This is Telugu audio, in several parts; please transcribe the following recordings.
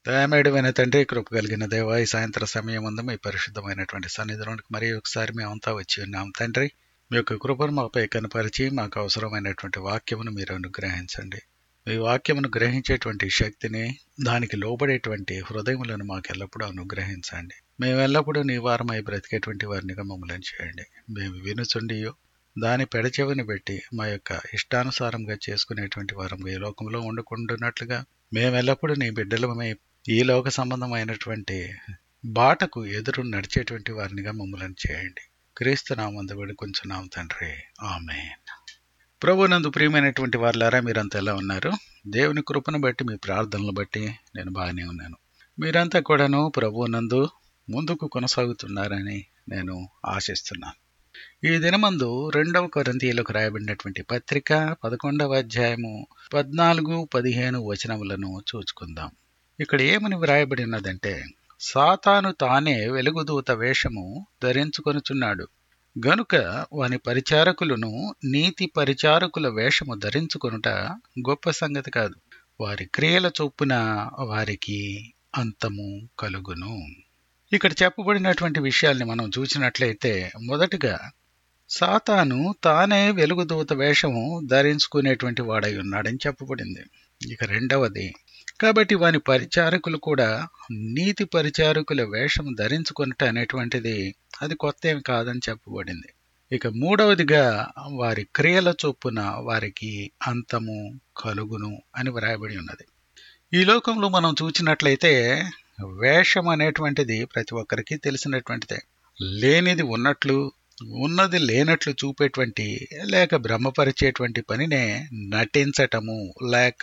దయమేడమైన తండ్రి కృప కలిగిన దేవ ఈ సాయంత్ర సమయం ముందు మీ పరిశుద్ధమైనటువంటి సన్నిధిలోనికి మరి ఒకసారి మేమంతా వచ్చి ఉన్నాం తండ్రి మీ యొక్క కృపను మాపై కనపరిచి మాకు అవసరమైనటువంటి వాక్యమును మీరు అనుగ్రహించండి మీ వాక్యమును గ్రహించేటువంటి శక్తిని దానికి లోబడేటువంటి హృదయములను మాకు ఎల్లప్పుడూ అనుగ్రహించండి మేము ఎల్లప్పుడూ నీ వారమై బ్రతికేటువంటి వారినిగా మమ్మల్ని చేయండి మేము వినుచుండియో దాని పెడచెవిని పెట్టి మా యొక్క ఇష్టానుసారంగా చేసుకునేటువంటి వారం ఈ లోకంలో ఉండకుండానట్లుగా మేము ఎల్లప్పుడూ నీ బిడ్డలమై ఈ లోక సంబంధమైనటువంటి బాటకు ఎదురు నడిచేటువంటి వారినిగా మమ్మల్ని చేయండి క్రీస్తు నామందు వేడుకొంచున్నాం తండ్రి ఆమె ప్రభునందు ప్రియమైనటువంటి వారులారా మీరంతా ఎలా ఉన్నారు దేవుని కృపను బట్టి మీ ప్రార్థనలు బట్టి నేను బాగానే ఉన్నాను మీరంతా కూడాను ప్రభువునందు ముందుకు కొనసాగుతున్నారని నేను ఆశిస్తున్నాను ఈ దినమందు రెండవ కొరంతీయులకు రాయబడినటువంటి పత్రిక పదకొండవ అధ్యాయము పద్నాలుగు పదిహేను వచనములను చూచుకుందాం ఇక్కడ ఏమని వ్రాయబడినదంటే సాతాను తానే వెలుగుదూత వేషము ధరించుకొనుచున్నాడు గనుక వాని పరిచారకులను నీతి పరిచారకుల వేషము ధరించుకొనుట గొప్ప సంగతి కాదు వారి క్రియల చొప్పున వారికి అంతము కలుగును ఇక్కడ చెప్పబడినటువంటి విషయాల్ని మనం చూసినట్లయితే మొదటిగా సాతాను తానే వెలుగుదూత వేషము ధరించుకునేటువంటి వాడై ఉన్నాడని చెప్పబడింది ఇక రెండవది కాబట్టి వాని పరిచారకులు కూడా నీతి పరిచారకుల వేషం ధరించుకొనట అనేటువంటిది అది కొత్త ఏమి కాదని చెప్పబడింది ఇక మూడవదిగా వారి క్రియల చొప్పున వారికి అంతము కలుగును అని వ్రాయబడి ఉన్నది ఈ లోకంలో మనం చూసినట్లయితే వేషం అనేటువంటిది ప్రతి ఒక్కరికి తెలిసినటువంటిదే లేనిది ఉన్నట్లు ఉన్నది లేనట్లు చూపేటువంటి లేక భ్రమపరిచేటువంటి పనినే నటించటము లేక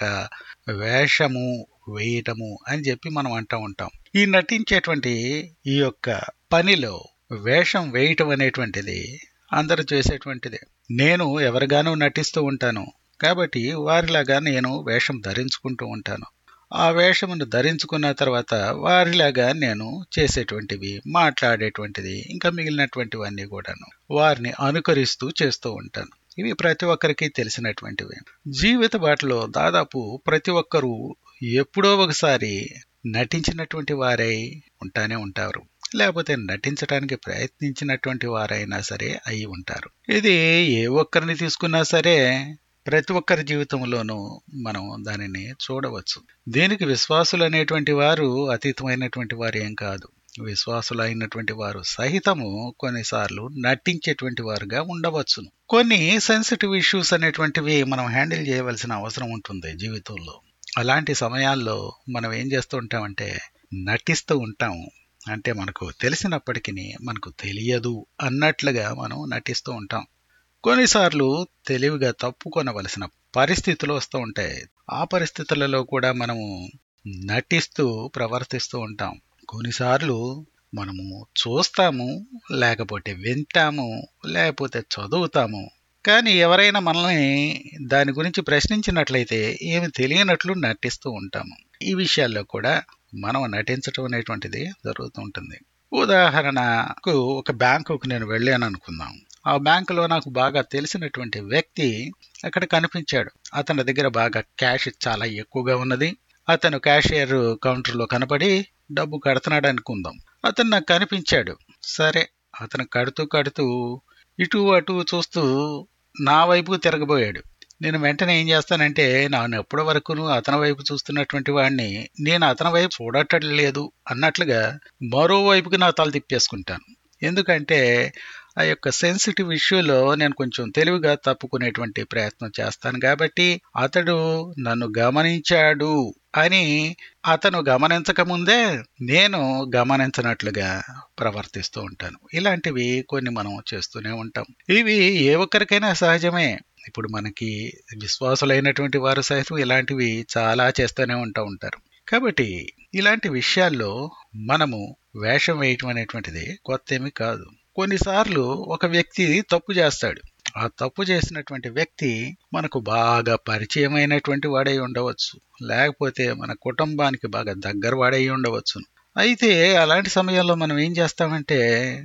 వేషము వేయటము అని చెప్పి మనం అంటూ ఉంటాం ఈ నటించేటువంటి ఈ యొక్క పనిలో వేషం వేయటం అనేటువంటిది అందరూ చేసేటువంటిదే నేను ఎవరిగానూ నటిస్తూ ఉంటాను కాబట్టి వారిలాగా నేను వేషం ధరించుకుంటూ ఉంటాను ఆ వేషమును ధరించుకున్న తర్వాత వారిలాగా నేను చేసేటువంటివి మాట్లాడేటువంటిది ఇంకా మిగిలినటువంటివన్నీ కూడాను వారిని అనుకరిస్తూ చేస్తూ ఉంటాను ఇవి ప్రతి ఒక్కరికి తెలిసినటువంటివి జీవిత బాటలో దాదాపు ప్రతి ఒక్కరూ ఎప్పుడో ఒకసారి నటించినటువంటి వారై ఉంటానే ఉంటారు లేకపోతే నటించడానికి ప్రయత్నించినటువంటి వారైనా సరే అయి ఉంటారు ఇది ఏ ఒక్కరిని తీసుకున్నా సరే ప్రతి ఒక్కరి జీవితంలోనూ మనం దానిని చూడవచ్చు దీనికి విశ్వాసులు అనేటువంటి వారు అతీతమైనటువంటి వారు ఏం కాదు విశ్వాసులు అయినటువంటి వారు సహితము కొన్నిసార్లు నటించేటువంటి వారుగా ఉండవచ్చును కొన్ని సెన్సిటివ్ ఇష్యూస్ అనేటువంటివి మనం హ్యాండిల్ చేయవలసిన అవసరం ఉంటుంది జీవితంలో అలాంటి సమయాల్లో మనం ఏం చేస్తూ ఉంటామంటే నటిస్తూ ఉంటాం అంటే మనకు తెలిసినప్పటికీ మనకు తెలియదు అన్నట్లుగా మనం నటిస్తూ ఉంటాం కొన్నిసార్లు తెలివిగా తప్పుకొనవలసిన పరిస్థితులు వస్తూ ఉంటాయి ఆ పరిస్థితులలో కూడా మనము నటిస్తూ ప్రవర్తిస్తూ ఉంటాం కొన్నిసార్లు మనము చూస్తాము లేకపోతే వింటాము లేకపోతే చదువుతాము కానీ ఎవరైనా మనల్ని దాని గురించి ప్రశ్నించినట్లయితే ఏమి తెలియనట్లు నటిస్తూ ఉంటాము ఈ విషయాల్లో కూడా మనం నటించడం అనేటువంటిది జరుగుతూ ఉంటుంది ఉదాహరణకు ఒక బ్యాంకుకు నేను వెళ్ళాను అనుకుందాం ఆ బ్యాంకులో నాకు బాగా తెలిసినటువంటి వ్యక్తి అక్కడ కనిపించాడు అతని దగ్గర బాగా క్యాష్ చాలా ఎక్కువగా ఉన్నది అతను క్యాషియర్ కౌంటర్లో కనపడి డబ్బు కడుతున్నాడు అనుకుందాం అతను నాకు కనిపించాడు సరే అతను కడుతూ కడుతూ ఇటు అటు చూస్తూ నా వైపు తిరగబోయాడు నేను వెంటనే ఏం చేస్తానంటే నాను ఎప్పటి వరకును అతని వైపు చూస్తున్నటువంటి వాడిని నేను అతని వైపు చూడటం లేదు అన్నట్లుగా మరోవైపుకి నా తల తిప్పేసుకుంటాను ఎందుకంటే ఆ యొక్క సెన్సిటివ్ ఇష్యూలో నేను కొంచెం తెలివిగా తప్పుకునేటువంటి ప్రయత్నం చేస్తాను కాబట్టి అతడు నన్ను గమనించాడు అని అతను గమనించక ముందే నేను గమనించినట్లుగా ప్రవర్తిస్తూ ఉంటాను ఇలాంటివి కొన్ని మనం చేస్తూనే ఉంటాం ఇవి ఏ ఒక్కరికైనా సహజమే ఇప్పుడు మనకి విశ్వాసులైనటువంటి వారు సైతం ఇలాంటివి చాలా చేస్తూనే ఉంటా ఉంటారు కాబట్టి ఇలాంటి విషయాల్లో మనము వేషం వేయటం అనేటువంటిది కొత్త ఏమి కాదు కొన్నిసార్లు ఒక వ్యక్తి తప్పు చేస్తాడు ఆ తప్పు చేసినటువంటి వ్యక్తి మనకు బాగా పరిచయమైనటువంటి వాడై ఉండవచ్చు లేకపోతే మన కుటుంబానికి బాగా దగ్గర వాడై ఉండవచ్చు అయితే అలాంటి సమయంలో మనం ఏం చేస్తామంటే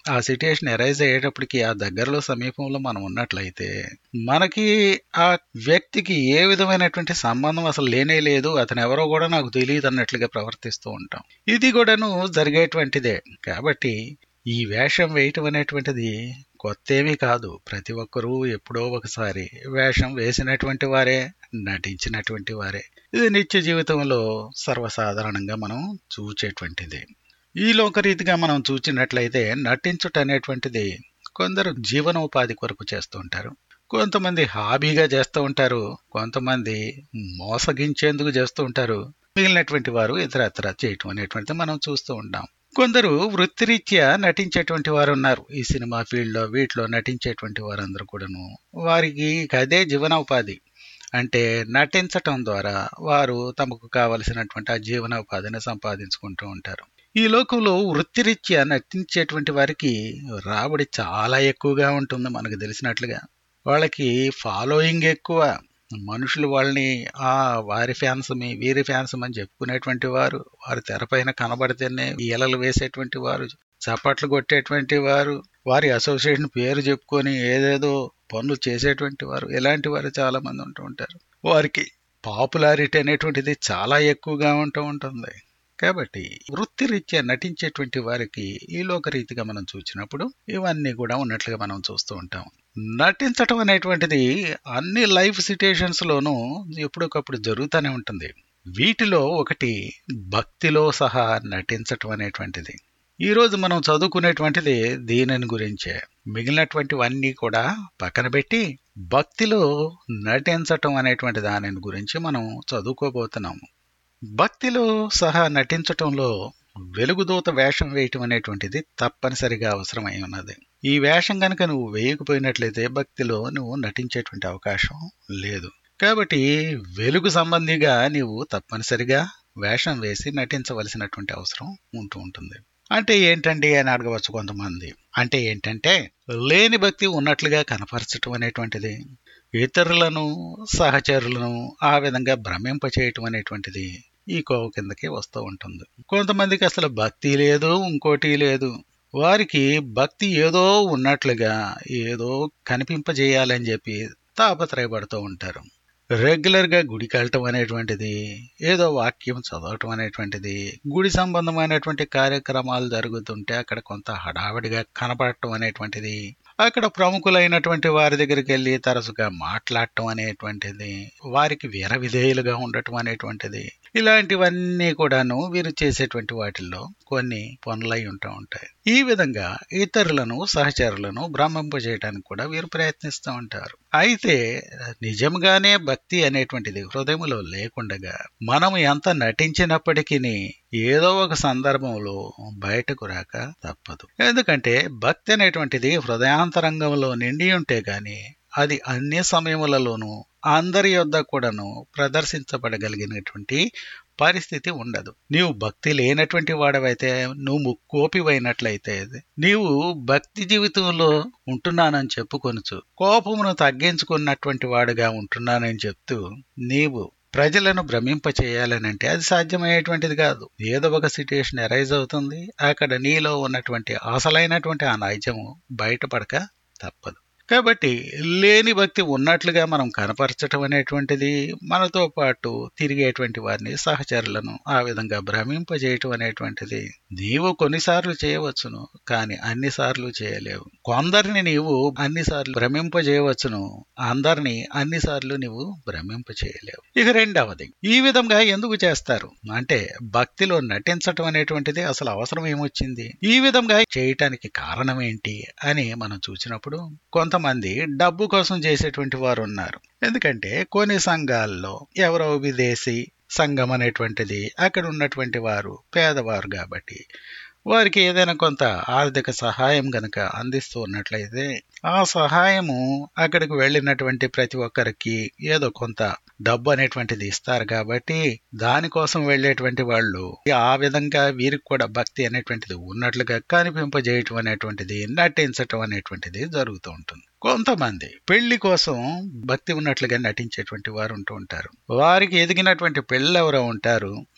ఆ సిట్యుయేషన్ ఎరైజ్ అయ్యేటప్పటికి ఆ దగ్గరలో సమీపంలో మనం ఉన్నట్లయితే మనకి ఆ వ్యక్తికి ఏ విధమైనటువంటి సంబంధం అసలు లేనే లేదు అతను ఎవరో కూడా నాకు తెలియదు అన్నట్లుగా ప్రవర్తిస్తూ ఉంటాం ఇది కూడాను జరిగేటువంటిదే కాబట్టి ఈ వేషం వేయటం అనేటువంటిది కొత్త ఏమీ కాదు ప్రతి ఒక్కరూ ఎప్పుడో ఒకసారి వేషం వేసినటువంటి వారే నటించినటువంటి వారే ఇది నిత్య జీవితంలో సర్వసాధారణంగా మనం చూచేటువంటిది ఈ లోకరీతిగా మనం చూచినట్లయితే నటించుట అనేటువంటిది కొందరు జీవనోపాధి కొరకు చేస్తూ ఉంటారు కొంతమంది హాబీగా చేస్తూ ఉంటారు కొంతమంది మోసగించేందుకు చేస్తూ ఉంటారు మిగిలినటువంటి వారు ఇతరత్ర చేయటం అనేటువంటిది మనం చూస్తూ ఉంటాం కొందరు వృత్తిరీత్యా నటించేటువంటి వారు ఉన్నారు ఈ సినిమా ఫీల్డ్లో వీటిలో నటించేటువంటి వారందరూ కూడాను వారికి అదే జీవనోపాధి అంటే నటించటం ద్వారా వారు తమకు కావలసినటువంటి ఆ జీవనోపాధిని సంపాదించుకుంటూ ఉంటారు ఈ లోకంలో వృత్తిరీత్యా నటించేటువంటి వారికి రాబడి చాలా ఎక్కువగా ఉంటుంది మనకు తెలిసినట్లుగా వాళ్ళకి ఫాలోయింగ్ ఎక్కువ మనుషులు వాళ్ళని ఆ వారి ఫ్యాన్స్ మీ వీరి ఫ్యాన్స్ అని చెప్పుకునేటువంటి వారు వారి తెరపైన కనబడితేనే ఈలలు వేసేటువంటి వారు చప్పట్లు కొట్టేటువంటి వారు వారి అసోసియేషన్ పేరు చెప్పుకొని ఏదేదో పనులు చేసేటువంటి వారు ఇలాంటి వారు చాలా మంది ఉంటూ ఉంటారు వారికి పాపులారిటీ అనేటువంటిది చాలా ఎక్కువగా ఉంటూ ఉంటుంది కాబట్టి వృత్తిరీత్యా నటించేటువంటి వారికి ఈ లోకరీతిగా మనం చూసినప్పుడు ఇవన్నీ కూడా ఉన్నట్లుగా మనం చూస్తూ ఉంటాం నటించటం అనేటువంటిది అన్ని లైఫ్ సిట్యుయేషన్స్ లోనూ ఎప్పటికప్పుడు జరుగుతూనే ఉంటుంది వీటిలో ఒకటి భక్తిలో సహా నటించటం అనేటువంటిది ఈ రోజు మనం చదువుకునేటువంటిది దీనిని గురించే మిగిలినటువంటివన్నీ కూడా పక్కన పెట్టి భక్తిలో నటించటం అనేటువంటి దానిని గురించి మనం చదువుకోబోతున్నాము భక్తిలో సహా నటించటంలో వెలుగుదూత వేషం వేయటం అనేటువంటిది తప్పనిసరిగా అవసరమై ఉన్నది ఈ వేషం కనుక నువ్వు వేయకపోయినట్లయితే భక్తిలో నువ్వు నటించేటువంటి అవకాశం లేదు కాబట్టి వెలుగు సంబంధిగా నీవు తప్పనిసరిగా వేషం వేసి నటించవలసినటువంటి అవసరం ఉంటూ ఉంటుంది అంటే ఏంటండి అని అడగవచ్చు కొంతమంది అంటే ఏంటంటే లేని భక్తి ఉన్నట్లుగా కనపరచటం అనేటువంటిది ఇతరులను సహచరులను ఆ విధంగా భ్రమింపచేయటం అనేటువంటిది ఈ కోవ కిందకి వస్తూ ఉంటుంది కొంతమందికి అసలు భక్తి లేదు ఇంకోటి లేదు వారికి భక్తి ఏదో ఉన్నట్లుగా ఏదో కనిపింపజేయాలని చెప్పి తాపత్రయపడుతూ ఉంటారు రెగ్యులర్గా గుడికి వెళ్ళటం అనేటువంటిది ఏదో వాక్యం చదవటం అనేటువంటిది గుడి సంబంధమైనటువంటి కార్యక్రమాలు జరుగుతుంటే అక్కడ కొంత హడావిడిగా కనపడటం అనేటువంటిది అక్కడ ప్రముఖులైనటువంటి వారి దగ్గరికి వెళ్ళి తరచుగా మాట్లాడటం అనేటువంటిది వారికి వీర విధేయులుగా ఉండటం అనేటువంటిది ఇలాంటివన్నీ కూడాను వీరు చేసేటువంటి వాటిల్లో కొన్ని పనులై ఉంటూ ఉంటాయి ఈ విధంగా ఇతరులను సహచరులను భ్రమింపజేయడానికి కూడా వీరు ప్రయత్నిస్తూ ఉంటారు అయితే నిజంగానే భక్తి అనేటువంటిది హృదయంలో లేకుండగా మనం ఎంత నటించినప్పటికీ ఏదో ఒక సందర్భంలో బయటకు రాక తప్పదు ఎందుకంటే భక్తి అనేటువంటిది హృదయాంతరంగంలో నిండి ఉంటే గాని అది అన్ని సమయములలోనూ అందరి యొద్ద కూడాను ప్రదర్శించబడగలిగినటువంటి పరిస్థితి ఉండదు నీవు భక్తి లేనటువంటి వాడవైతే నువ్వు ముక్కోపివైనట్లయితే నీవు భక్తి జీవితంలో ఉంటున్నానని చెప్పుకొనుచు కోపమును తగ్గించుకున్నటువంటి వాడుగా ఉంటున్నానని చెప్తూ నీవు ప్రజలను భ్రమింప చేయాలనంటే అది సాధ్యమయ్యేటువంటిది కాదు ఏదో ఒక సిట్యుయేషన్ ఎరైజ్ అవుతుంది అక్కడ నీలో ఉన్నటువంటి అసలైనటువంటి ఆ నైజము బయటపడక తప్పదు కాబట్టి లేని భక్తి ఉన్నట్లుగా మనం కనపరచటం అనేటువంటిది మనతో పాటు తిరిగేటువంటి వారిని సహచరులను ఆ విధంగా భ్రమింపజేయటం అనేటువంటిది నీవు కొన్నిసార్లు చేయవచ్చును కానీ అన్నిసార్లు చేయలేవు కొందరిని నీవు అన్నిసార్లు భ్రమింపజేయవచ్చును అందరిని అన్నిసార్లు నీవు భ్రమింప చేయలేవు ఇక రెండవది ఈ విధంగా ఎందుకు చేస్తారు అంటే భక్తిలో నటించటం అనేటువంటిది అసలు అవసరం ఏమొచ్చింది ఈ విధంగా చేయటానికి కారణం ఏంటి అని మనం చూసినప్పుడు కొంత కొంతమంది డబ్బు కోసం చేసేటువంటి వారు ఉన్నారు ఎందుకంటే కొన్ని సంఘాల్లో ఎవరో విదేశీ సంఘం అనేటువంటిది అక్కడ ఉన్నటువంటి వారు పేదవారు కాబట్టి వారికి ఏదైనా కొంత ఆర్థిక సహాయం గనక అందిస్తూ ఉన్నట్లయితే ఆ సహాయము అక్కడికి వెళ్ళినటువంటి ప్రతి ఒక్కరికి ఏదో కొంత డబ్బు అనేటువంటిది ఇస్తారు కాబట్టి దానికోసం వెళ్ళేటువంటి వాళ్ళు ఆ విధంగా వీరికి కూడా భక్తి అనేటువంటిది ఉన్నట్లుగా కనిపింపజేయటం అనేటువంటిది నటించటం అనేటువంటిది జరుగుతూ ఉంటుంది కొంతమంది పెళ్లి కోసం భక్తి ఉన్నట్లుగా నటించేటువంటి వారు ఉంటూ ఉంటారు వారికి ఎదిగినటువంటి పెళ్ళెవరో ఉంటారు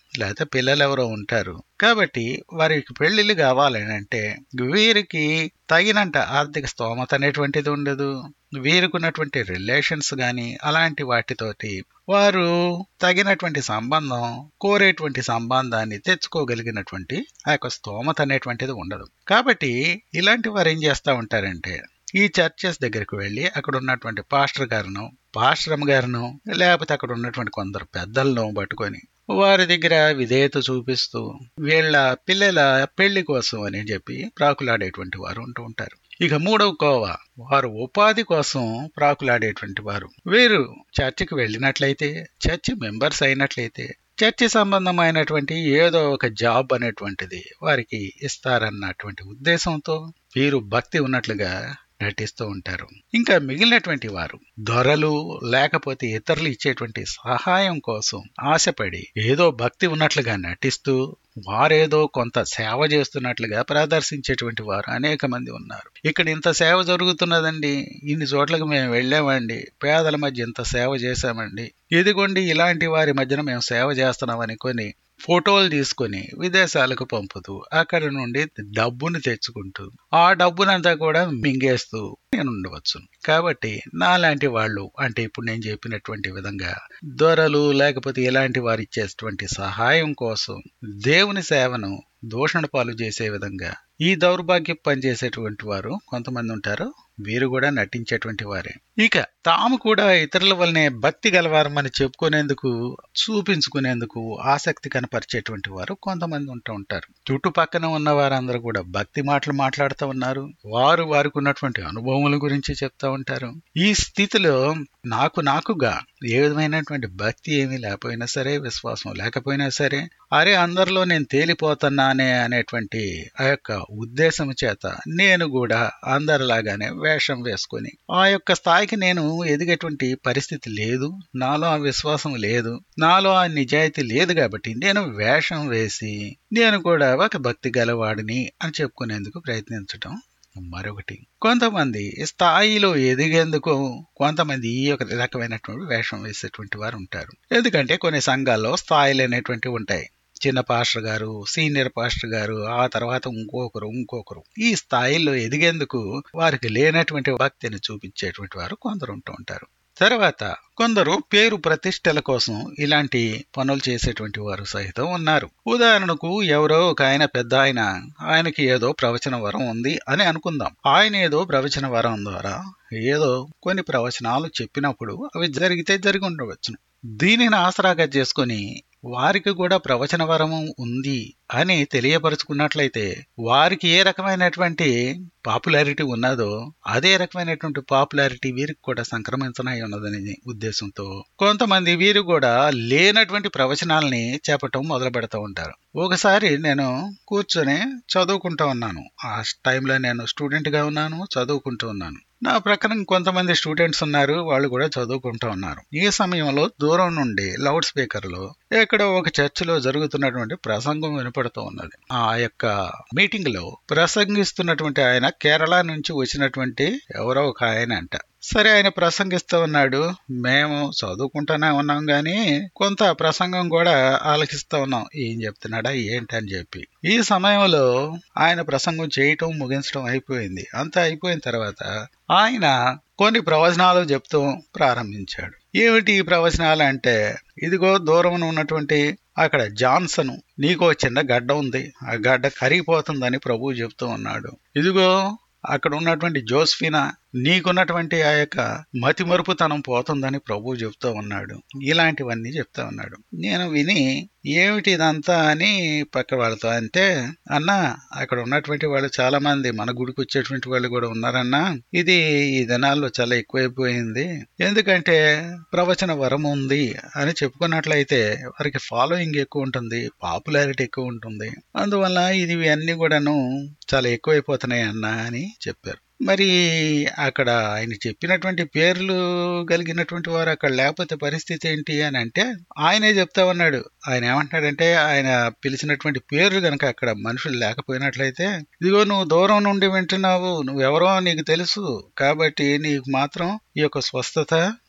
లేకపోతే పిల్లలు ఎవరో ఉంటారు కాబట్టి వారికి పెళ్లిళ్ళు కావాలని అంటే వీరికి తగినంత ఆర్థిక స్తోమత అనేటువంటిది ఉండదు వీరికి ఉన్నటువంటి రిలేషన్స్ కానీ అలాంటి వాటితోటి వారు తగినటువంటి సంబంధం కోరేటువంటి సంబంధాన్ని తెచ్చుకోగలిగినటువంటి ఆ యొక్క స్తోమత అనేటువంటిది ఉండదు కాబట్టి ఇలాంటి వారు ఏం చేస్తూ ఉంటారంటే ఈ చర్చెస్ దగ్గరికి వెళ్ళి అక్కడ ఉన్నటువంటి పాస్టర్ గారును పాస్టర్ గారును లేకపోతే అక్కడ ఉన్నటువంటి కొందరు పెద్దలను పట్టుకొని వారి దగ్గర విధేయత చూపిస్తూ వీళ్ళ పిల్లల పెళ్లి కోసం అని చెప్పి ప్రాకులాడేటువంటి వారు ఉంటూ ఉంటారు ఇక మూడవ కోవ వారు ఉపాధి కోసం ప్రాకులాడేటువంటి వారు వీరు చర్చికి వెళ్ళినట్లయితే చర్చి మెంబర్స్ అయినట్లయితే చర్చి సంబంధమైనటువంటి ఏదో ఒక జాబ్ అనేటువంటిది వారికి ఇస్తారన్నటువంటి ఉద్దేశంతో వీరు భక్తి ఉన్నట్లుగా నటిస్తూ ఉంటారు ఇంకా మిగిలినటువంటి వారు దొరలు లేకపోతే ఇతరులు ఇచ్చేటువంటి సహాయం కోసం ఆశపడి ఏదో భక్తి ఉన్నట్లుగా నటిస్తూ వారేదో కొంత సేవ చేస్తున్నట్లుగా ప్రదర్శించేటువంటి వారు అనేక మంది ఉన్నారు ఇక్కడ ఇంత సేవ జరుగుతున్నదండి ఇన్ని చోట్లకు మేము వెళ్ళామండి పేదల మధ్య ఇంత సేవ చేశామండి ఇదిగోండి ఇలాంటి వారి మధ్యన మేము సేవ చేస్తున్నామని కొని ఫోటోలు తీసుకొని విదేశాలకు పంపుతూ అక్కడ నుండి డబ్బును తెచ్చుకుంటూ ఆ డబ్బునంతా కూడా మింగేస్తూ నేను ఉండవచ్చు కాబట్టి నాలాంటి వాళ్ళు అంటే ఇప్పుడు నేను చెప్పినటువంటి విధంగా దొరలు లేకపోతే ఇలాంటి వారు ఇచ్చేటువంటి సహాయం కోసం దేవుని సేవను దూషణ పాలు చేసే విధంగా ఈ దౌర్భాగ్యం పనిచేసేటువంటి వారు కొంతమంది ఉంటారు వీరు కూడా నటించేటువంటి వారే ఇక తాము కూడా ఇతరుల వల్లనే భక్తి గలవారమని చెప్పుకునేందుకు చూపించుకునేందుకు ఆసక్తి కనపరిచేటువంటి వారు కొంతమంది ఉంటూ ఉంటారు చుట్టుపక్కన ఉన్న వారందరూ కూడా భక్తి మాటలు మాట్లాడుతూ ఉన్నారు వారు వారికి ఉన్నటువంటి అనుభవముల గురించి చెప్తా ఉంటారు ఈ స్థితిలో నాకు నాకుగా ఏ విధమైనటువంటి భక్తి ఏమీ లేకపోయినా సరే విశ్వాసం లేకపోయినా సరే అరే అందరిలో నేను తేలిపోతున్నానే అనేటువంటి ఆ యొక్క ఉద్దేశం చేత నేను కూడా అందరిలాగానే వేషం వేసుకొని ఆ యొక్క స్థాయికి నేను ఎదిగేటువంటి పరిస్థితి లేదు నాలో ఆ విశ్వాసం లేదు నాలో ఆ నిజాయితీ లేదు కాబట్టి నేను వేషం వేసి నేను కూడా ఒక భక్తి గలవాడిని అని చెప్పుకునేందుకు ప్రయత్నించటం మరొకటి కొంతమంది స్థాయిలో ఎదిగేందుకు కొంతమంది ఈ యొక్క రకమైనటువంటి వేషం వేసేటువంటి వారు ఉంటారు ఎందుకంటే కొన్ని సంఘాల్లో స్థాయిలు అనేటువంటివి ఉంటాయి చిన్న పాస్టర్ గారు సీనియర్ పాస్టర్ గారు ఆ తర్వాత ఇంకొకరు ఇంకొకరు ఈ స్థాయిలో ఎదిగేందుకు వారికి లేనటువంటి భక్తిని చూపించేటువంటి వారు కొందరు ఉంటూ ఉంటారు తర్వాత కొందరు పేరు ప్రతిష్టల కోసం ఇలాంటి పనులు చేసేటువంటి వారు సహితం ఉన్నారు ఉదాహరణకు ఎవరో ఒక ఆయన పెద్ద ఆయన ఆయనకి ఏదో ప్రవచన వరం ఉంది అని అనుకుందాం ఆయన ఏదో ప్రవచన వరం ద్వారా ఏదో కొన్ని ప్రవచనాలు చెప్పినప్పుడు అవి జరిగితే జరిగి ఉండవచ్చును దీనిని ఆసరాగా చేసుకొని వారికి కూడా ప్రవచన వరము ఉంది అని తెలియపరుచుకున్నట్లయితే వారికి ఏ రకమైనటువంటి పాపులారిటీ ఉన్నదో అదే రకమైనటువంటి పాపులారిటీ వీరికి కూడా సంక్రమించనై ఉన్నదనే ఉద్దేశంతో కొంతమంది వీరు కూడా లేనటువంటి ప్రవచనాలని చేపట్టడం మొదలు పెడతా ఉంటారు ఒకసారి నేను కూర్చొని చదువుకుంటూ ఉన్నాను ఆ టైంలో నేను స్టూడెంట్గా ఉన్నాను చదువుకుంటూ ఉన్నాను నా ప్రకారం కొంతమంది స్టూడెంట్స్ ఉన్నారు వాళ్ళు కూడా చదువుకుంటూ ఉన్నారు ఈ సమయంలో దూరం నుండి లౌడ్ స్పీకర్లో ఎక్కడో ఒక చర్చిలో జరుగుతున్నటువంటి ప్రసంగం వినపడుతూ ఉన్నది ఆ యొక్క మీటింగ్ లో ప్రసంగిస్తున్నటువంటి ఆయన కేరళ నుంచి వచ్చినటువంటి ఎవరో ఒక ఆయన అంట సరే ఆయన ప్రసంగిస్తూ ఉన్నాడు మేము చదువుకుంటూనే ఉన్నాం గాని కొంత ప్రసంగం కూడా ఆలకిస్తూ ఉన్నాం ఏం చెప్తున్నాడా ఏంటని చెప్పి ఈ సమయంలో ఆయన ప్రసంగం చేయటం ముగించడం అయిపోయింది అంతా అయిపోయిన తర్వాత ఆయన కొన్ని ప్రవచనాలు చెప్తూ ప్రారంభించాడు ఏమిటి ఈ ప్రవచనాలు అంటే ఇదిగో దూరం ఉన్నటువంటి అక్కడ జాన్సన్ నీకో చిన్న గడ్డ ఉంది ఆ గడ్డ కరిగిపోతుందని ప్రభువు చెప్తూ ఉన్నాడు ఇదిగో అక్కడ ఉన్నటువంటి జోస్ఫినా నీకున్నటువంటి ఆ యొక్క మతి మరుపుతనం పోతుందని ప్రభు చెప్తూ ఉన్నాడు ఇలాంటివన్నీ చెప్తా ఉన్నాడు నేను విని ఏమిటి ఇదంతా అని పక్క వాళ్ళతో అంటే అన్న అక్కడ ఉన్నటువంటి వాళ్ళు చాలా మంది మన గుడికి వచ్చేటువంటి వాళ్ళు కూడా ఉన్నారన్నా ఇది ఈ దినాల్లో చాలా ఎక్కువైపోయింది ఎందుకంటే ప్రవచన వరం ఉంది అని చెప్పుకున్నట్లయితే వారికి ఫాలోయింగ్ ఎక్కువ ఉంటుంది పాపులారిటీ ఎక్కువ ఉంటుంది అందువల్ల ఇది అన్ని కూడాను చాలా ఎక్కువైపోతున్నాయి అన్నా అని చెప్పారు మరి అక్కడ ఆయన చెప్పినటువంటి పేర్లు కలిగినటువంటి వారు అక్కడ లేకపోతే పరిస్థితి ఏంటి అని అంటే ఆయనే చెప్తా ఉన్నాడు ఆయన ఏమంటున్నాడంటే ఆయన పిలిచినటువంటి పేర్లు కనుక అక్కడ మనుషులు లేకపోయినట్లయితే ఇదిగో నువ్వు దూరం నుండి వింటున్నావు నువ్వెవరో నీకు తెలుసు కాబట్టి నీకు మాత్రం ఈ యొక్క స్వస్థత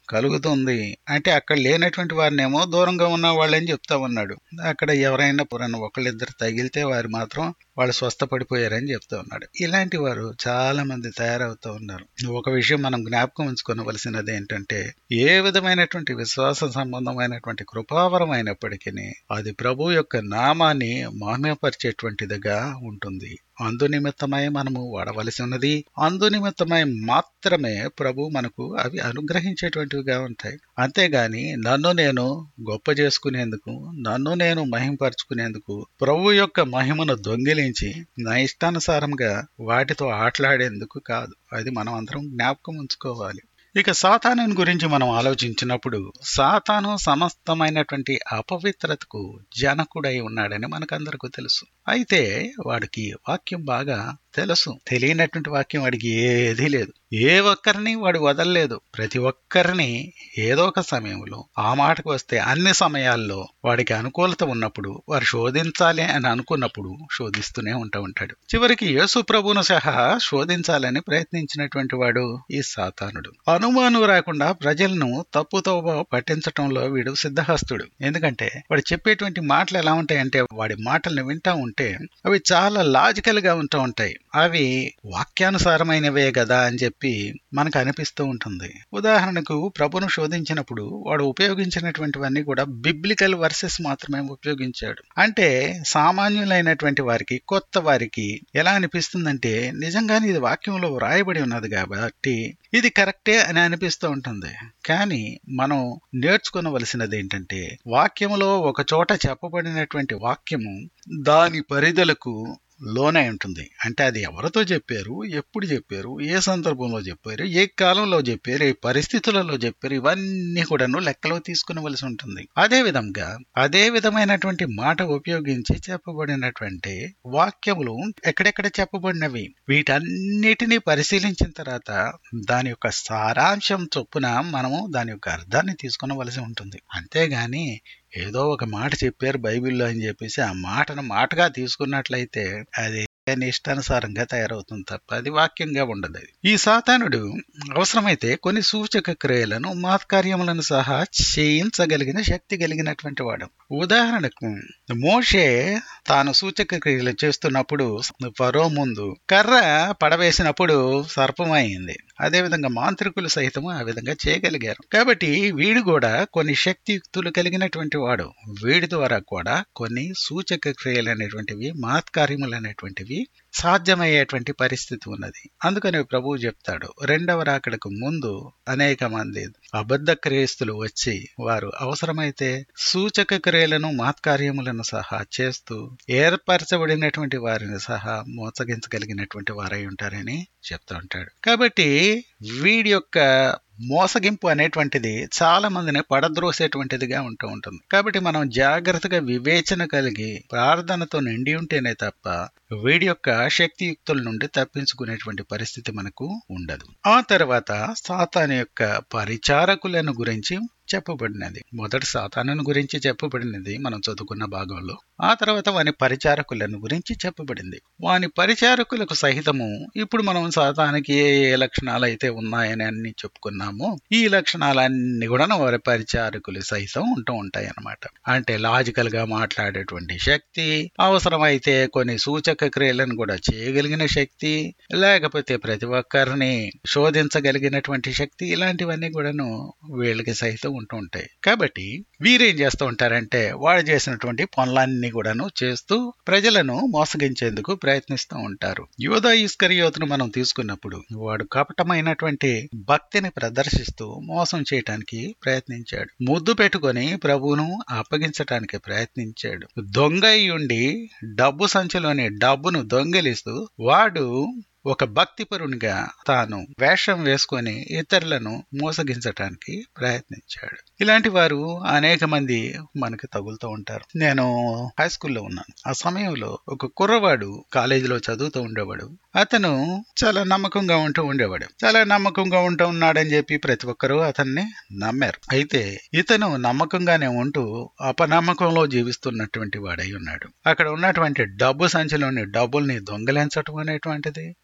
కలుగుతుంది అంటే అక్కడ లేనటువంటి వారినేమో దూరంగా ఉన్న వాళ్ళని చెప్తా ఉన్నాడు అక్కడ ఎవరైనా పురాణ ఒకళ్ళిద్దరు తగిలితే వారు మాత్రం వాళ్ళు స్వస్థపడిపోయారని చెప్తా ఉన్నాడు ఇలాంటి వారు చాలా మంది తయారవుతూ ఉన్నారు ఒక విషయం మనం జ్ఞాపకం ఉంచుకోవలసినది ఏంటంటే ఏ విధమైనటువంటి విశ్వాస సంబంధమైనటువంటి కృపావరం అయినప్పటికీ అది ప్రభు యొక్క నామాన్ని మహిమపరిచేటువంటిదిగా ఉంటుంది అందు నిమిత్తమై మనము వాడవలసి ఉన్నది అందు నిమిత్తమై మాత్రమే ప్రభు మనకు అవి అనుగ్రహించేటువంటివిగా ఉంటాయి అంతేగాని నన్ను నేను గొప్ప చేసుకునేందుకు నన్ను నేను మహింపరచుకునేందుకు ప్రభు యొక్క మహిమను దొంగిలించి నా ఇష్టానుసారంగా వాటితో ఆటలాడేందుకు కాదు అది మనం అందరం జ్ఞాపకం ఉంచుకోవాలి ఇక సాతాను గురించి మనం ఆలోచించినప్పుడు సాతాను సమస్తమైనటువంటి అపవిత్రతకు జనకుడై ఉన్నాడని మనకందరకు తెలుసు అయితే వాడికి వాక్యం బాగా తెలుసు తెలియనటువంటి వాక్యం వాడికి ఏదీ లేదు ఏ ఒక్కరిని వాడు వదలలేదు ప్రతి ఒక్కరిని ఏదో ఒక సమయంలో ఆ మాటకు వస్తే అన్ని సమయాల్లో వాడికి అనుకూలత ఉన్నప్పుడు వారు శోధించాలి అని అనుకున్నప్పుడు శోధిస్తూనే ఉంటా ఉంటాడు చివరికి యేసు ప్రభును సహా శోధించాలని ప్రయత్నించినటువంటి వాడు ఈ సాతానుడు అనుమానం రాకుండా ప్రజలను తప్పుతో పట్టించటంలో వీడు సిద్ధహస్తుడు ఎందుకంటే వాడు చెప్పేటువంటి మాటలు ఎలా ఉంటాయంటే వాడి మాటలను వింటా ఉంటే అవి చాలా లాజికల్ గా ఉంటూ ఉంటాయి అవి వాక్యానుసారమైనవే కదా అని చెప్పి మనకు అనిపిస్తూ ఉంటుంది ఉదాహరణకు ప్రభును శోధించినప్పుడు వాడు ఉపయోగించినటువంటివన్నీ కూడా బిబ్లికల్ వర్సెస్ మాత్రమే ఉపయోగించాడు అంటే సామాన్యులైనటువంటి వారికి కొత్త వారికి ఎలా అనిపిస్తుందంటే నిజంగానే ఇది వాక్యంలో వ్రాయబడి ఉన్నది కాబట్టి ఇది కరెక్టే అని అనిపిస్తూ ఉంటుంది కానీ మనం నేర్చుకోవలసినది ఏంటంటే వాక్యములో ఒక చోట చెప్పబడినటువంటి వాక్యము దాని పరిధులకు లోనే ఉంటుంది అంటే అది ఎవరితో చెప్పారు ఎప్పుడు చెప్పారు ఏ సందర్భంలో చెప్పారు ఏ కాలంలో చెప్పారు ఏ పరిస్థితులలో చెప్పారు ఇవన్నీ కూడాను లెక్కలో తీసుకునవలసి ఉంటుంది అదే విధంగా అదే విధమైనటువంటి మాట ఉపయోగించి చెప్పబడినటువంటి వాక్యములు ఎక్కడెక్కడ చెప్పబడినవి వీటన్నిటిని పరిశీలించిన తర్వాత దాని యొక్క సారాంశం చొప్పున మనము దాని యొక్క అర్థాన్ని తీసుకునవలసి ఉంటుంది అంతేగాని ఏదో ఒక మాట చెప్పారు బైబిల్లో అని చెప్పేసి ఆ మాటను మాటగా తీసుకున్నట్లయితే అది ఇష్టానుసారంగా తయారవుతుంది తప్ప అది వాక్యంగా ఉండదు అది ఈ సాతానుడు అవసరమైతే కొన్ని సూచక క్రియలను మాత్కార్యములను సహా చేయించగలిగిన శక్తి కలిగినటువంటి వాడు ఉదాహరణకు మోషే తాను సూచక క్రియలు చేస్తున్నప్పుడు ఫరో ముందు కర్ర పడవేసినప్పుడు సర్పమైంది అదేవిధంగా మాంత్రికులు సైతము ఆ విధంగా చేయగలిగారు కాబట్టి వీడు కూడా కొన్ని శక్తియుక్తులు కలిగినటువంటి వాడు వీడి ద్వారా కూడా కొన్ని సూచక క్రియలు అనేటువంటివి మాత్కార్యములు అనేటువంటివి సాధ్యమయ్యేటువంటి పరిస్థితి ఉన్నది అందుకని ప్రభువు చెప్తాడు రెండవ రాకడకు ముందు అనేక మంది అబద్ధ క్రియస్తులు వచ్చి వారు అవసరమైతే సూచక క్రియలను మాత్కార్యములను సహా చేస్తూ ఏర్పరచబడినటువంటి వారిని సహా మోసగించగలిగినటువంటి వారై ఉంటారని చెప్తూ ఉంటాడు కాబట్టి వీడి యొక్క మోసగింపు అనేటువంటిది చాలా మందిని పడద్రోసేటువంటిదిగా ఉంటూ ఉంటుంది కాబట్టి మనం జాగ్రత్తగా వివేచన కలిగి ప్రార్థనతో నిండి ఉంటేనే తప్ప వీడి యొక్క శక్తియుక్తుల నుండి తప్పించుకునేటువంటి పరిస్థితి మనకు ఉండదు ఆ తర్వాత సాతాను యొక్క పరిచారకులను గురించి చెప్పబడినది మొదటి సాతానుని గురించి చెప్పబడినది మనం చదువుకున్న భాగంలో ఆ తర్వాత వాని పరిచారకులను గురించి చెప్పబడింది వాని పరిచారకులకు సహితము ఇప్పుడు మనం సాతానికి ఏ ఏ లక్షణాలు అయితే ఉన్నాయని అన్ని చెప్పుకున్నాము ఈ లక్షణాలన్నీ కూడా వారి పరిచారకులు సహితం ఉంటూ ఉంటాయి అన్నమాట అంటే లాజికల్ గా మాట్లాడేటువంటి శక్తి అవసరమైతే కొన్ని సూచక క్రియలను కూడా చేయగలిగిన శక్తి లేకపోతే ప్రతి ఒక్కరిని శోధించగలిగినటువంటి శక్తి ఇలాంటివన్నీ కూడాను వీళ్ళకి సహితం ఉంటూ ఉంటాయి కాబట్టి వీరేం చేస్తూ ఉంటారంటే వాడు చేసినటువంటి పనులన్నీ కూడాను చేస్తూ ప్రజలను మోసగించేందుకు ప్రయత్నిస్తూ ఉంటారు యోధా ఇస్కరియోతును మనం తీసుకున్నప్పుడు వాడు కపటమైనటువంటి భక్తిని ప్రదర్శిస్తూ మోసం చేయటానికి ప్రయత్నించాడు ముద్దు పెట్టుకొని ప్రభువును అప్పగించటానికి ప్రయత్నించాడు దొంగ ఉండి డబ్బు సంచిలోని డబ్బును దొంగిలిస్తూ వాడు ఒక భక్తిపరునిగా తాను వేషం వేసుకొని ఇతరులను మోసగించటానికి ప్రయత్నించాడు ఇలాంటి వారు అనేక మంది మనకి తగులుతూ ఉంటారు నేను హై స్కూల్లో ఉన్నాను ఆ సమయంలో ఒక కుర్రవాడు కాలేజీలో చదువుతూ ఉండేవాడు అతను చాలా నమ్మకంగా ఉంటూ ఉండేవాడు చాలా నమ్మకంగా ఉంటూ ఉన్నాడని చెప్పి ప్రతి ఒక్కరూ అతన్ని నమ్మారు అయితే ఇతను నమ్మకంగానే ఉంటూ అపనమ్మకంలో జీవిస్తున్నటువంటి వాడై ఉన్నాడు అక్కడ ఉన్నటువంటి డబ్బు సంచిలోని డబ్బుల్ని దొంగలించటం అనేటువంటిది